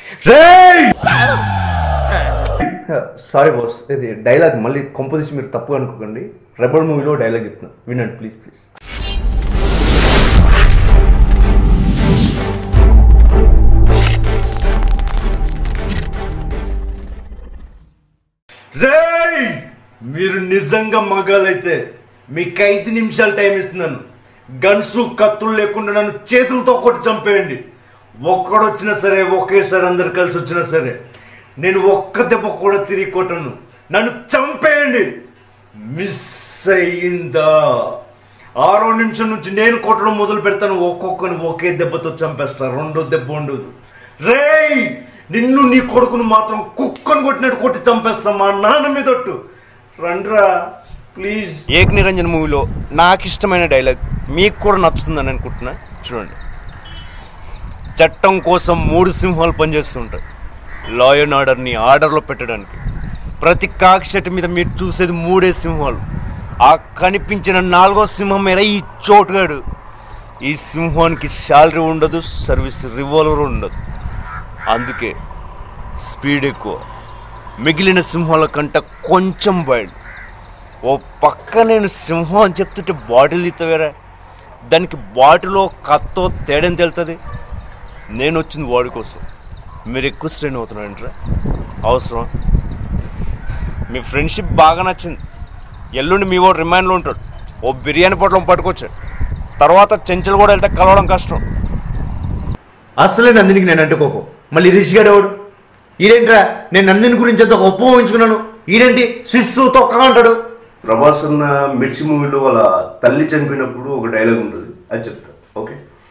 sorry boss ఇది dialogue మళ్ళీ కొంపదీసి మీరు తప్పుగా అనుకోకండి రెబల్ మూవీలో డైలాగ్ చెప్తున్నా వినండి ప్లీజ్ ప్లీజ్ రేయ్ మీరు నిజంగా మగాలైతే మీకు ఐదు నిమిషాలు టైం ఇస్తున్నాను గన్సు కత్తులు లేకుండా నన్ను చేతులతో కొట్టి చంపేయండి ఒక్కడొచ్చినా సరే ఒకేసారి అందరు కలిసి వచ్చినా సరే నేను ఒక్క దెబ్బ కూడా తిరిగి కొట్టను నన్ను చంపేయండి మిస్ అయ్యిందా ఆరో నిమిషం నుంచి నేను కొట్టడం మొదలు పెడతాను ఒక్కొక్కరిని ఒకే దెబ్బతో చంపేస్తా రెండో దెబ్బ ఉండదు రేయ్ నిన్ను నీ కొడుకును మాత్రం కుక్కను కొట్టినట్టు కొట్టి చంపేస్తా మా నాన్న మీదొట్టు రండ్రా ప్లీజ్ ఏక్ నిరంజన్ మూవీలో నాకు ఇష్టమైన డైలాగ్ మీకు కూడా నచ్చుతుందని అనుకుంటున్నా చూడండి చట్టం కోసం మూడు సింహాలు పనిచేస్తుంటాయి లా అండ్ ఆర్డర్ని ఆర్డర్లో పెట్టడానికి ప్రతి కాక్షటి మీద మీరు చూసేది మూడే సింహాలు ఆ కనిపించిన నాలుగో సింహం మీద ఈ చోటుగాడు ఈ సింహానికి శాలరీ ఉండదు సర్వీస్ రివాల్వర్ ఉండదు అందుకే స్పీడ్ ఎక్కువ మిగిలిన సింహాల కంటే కొంచెం బయట ఓ పక్క నేను సింహం అని చెప్తుంటే బాటిల్ తీస్తావేరా దానికి బాటిలో కత్తో తేడం తెలుతుంది నేను వచ్చింది వాడి కోసం మీరు ఎక్కువ స్ట్రెయిన్ అవుతున్నారంటారా అవసరం మీ ఫ్రెండ్షిప్ బాగా నచ్చింది ఎల్లుండి మీ వాడు రిమైండ్లో ఉంటాడు ఓ బిర్యానీ పొట్లం పట్టుకొచ్చాడు తర్వాత చెంచలు కూడా వెళ్తే కలవడం కష్టం అసలే నందినికి నేను అంటే కోపం మళ్ళీ రిషి గారు ఎవడు ఈడేంట్రా నేను నందిని గురించి అంత గొప్ప ఊహించుకున్నాను ఈడేంటి స్విస్ తొక్కగా అంటాడు ప్రభాస్ ఉన్న మిర్చి మూవీలో వాళ్ళ తల్లి చనిపోయినప్పుడు ఒక డైలాగ్ ఉంటుంది అది చెప్తా ఓకే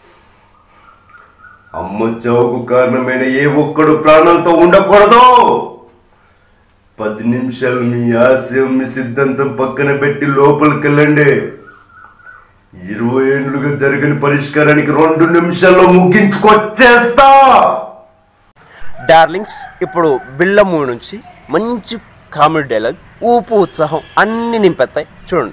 అమ్మ చావుకు కారణమైన ఏ ఒక్కడు ప్రాణాలతో ఉండకూడదు పది నిమిషాలు మీ ఆశయం మీ సిద్ధాంతం పక్కన పెట్టి లోపలికి వెళ్ళండి ఇరవై ఏళ్ళుగా జరగని పరిష్కారానికి రెండు నిమిషాల్లో ముగించుకొచ్చేస్తా డార్లింగ్స్ ఇప్పుడు బిళ్ళ మూవీ నుంచి మంచి కామెడీ డైలాగ్ ఊపు ఉత్సాహం అన్ని నింపెత్తాయి చూడండి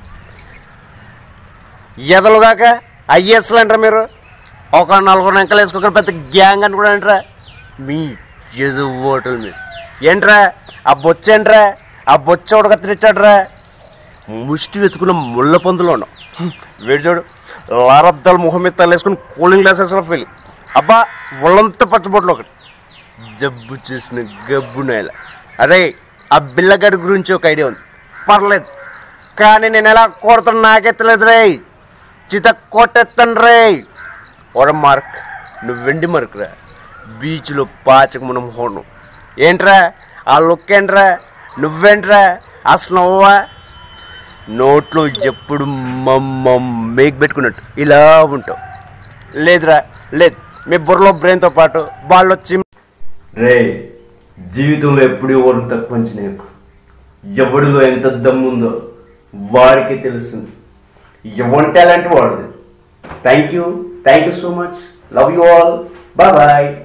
ఎదలుగాక ఐఎస్లు అంటారా మీరు ఒక నలుగురు నెంకలు వేసుకోకుండా పెద్ద గ్యాంగ్ అని కూడా అంటారా మీ ఎదు ఓటలు మీరు ఏంట్రా ఆ బొచ్చ ఏంట్రా ఆ బొచ్చ ఒకటి కత్తిరించాడ్రా ముష్టి వెతుకున్న ముళ్ళ పందులో ఉన్నాం వేడి చూడు లారబ్దాలు ముఖం మీద తలేసుకుని కూలింగ్ గ్లాసెస్లో ఫీల్ అబ్బా ఒళ్ళంతా పచ్చబొట్లు ఒకటి జబ్బు చేసిన గబ్బు నేల అరే ఆ బిల్లగాడి గురించి ఒక ఐడియా ఉంది పర్లేదు కానీ నేను ఎలా కొడతాను నాకెత్తలేదు రే చిత కొట్టెత్తాను రే ఒర మార్క్ నువ్వు వెండి మార్క్ రా బీచ్లో పాచక మనం హోను ఏంట్రా ఆ లుక్ ఏంట్రా నువ్వేంట్రా అసలు నవ్వా నోట్లో ఎప్పుడు మమ్మ మేక్ పెట్టుకున్నట్టు ఇలా ఉంటావు లేదురా లేదు మీ బుర్రలో బ్రెయిన్తో పాటు వాళ్ళు వచ్చి రే జీవితంలో ఎప్పుడు ఎవరు తక్కువ నీకు ఎవడిలో ఎంత దమ్ముందో వాడికి తెలుస్తుంది ఎవరి టాలెంట్ వాడుది thank you thank you so much love you all bye bye